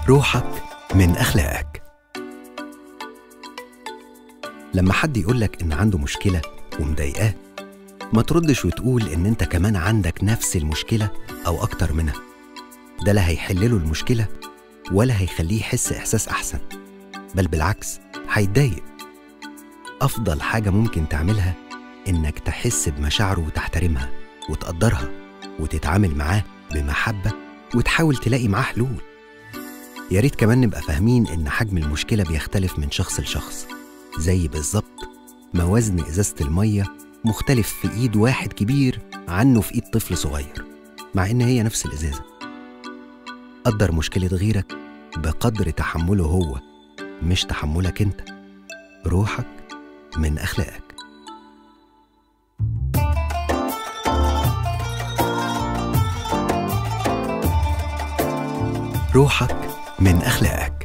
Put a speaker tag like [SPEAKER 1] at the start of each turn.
[SPEAKER 1] روحك من أخلاقك لما حد يقولك إن عنده مشكلة ومضايقاه ما تردش وتقول إن أنت كمان عندك نفس المشكلة أو أكتر منها ده لا هيحلله المشكلة ولا هيخليه يحس إحساس أحسن بل بالعكس هيتضايق أفضل حاجة ممكن تعملها إنك تحس بمشاعره وتحترمها وتقدرها وتتعامل معاه بمحبة وتحاول تلاقي معاه حلول يا ريت كمان نبقى فاهمين إن حجم المشكلة بيختلف من شخص لشخص زي بالظبط ما وزن إزازة المية مختلف في إيد واحد كبير عنه في إيد طفل صغير مع إن هي نفس الإزازة قدر مشكلة غيرك بقدر تحمله هو مش تحملك أنت روحك من أخلاقك روحك من أخلاقك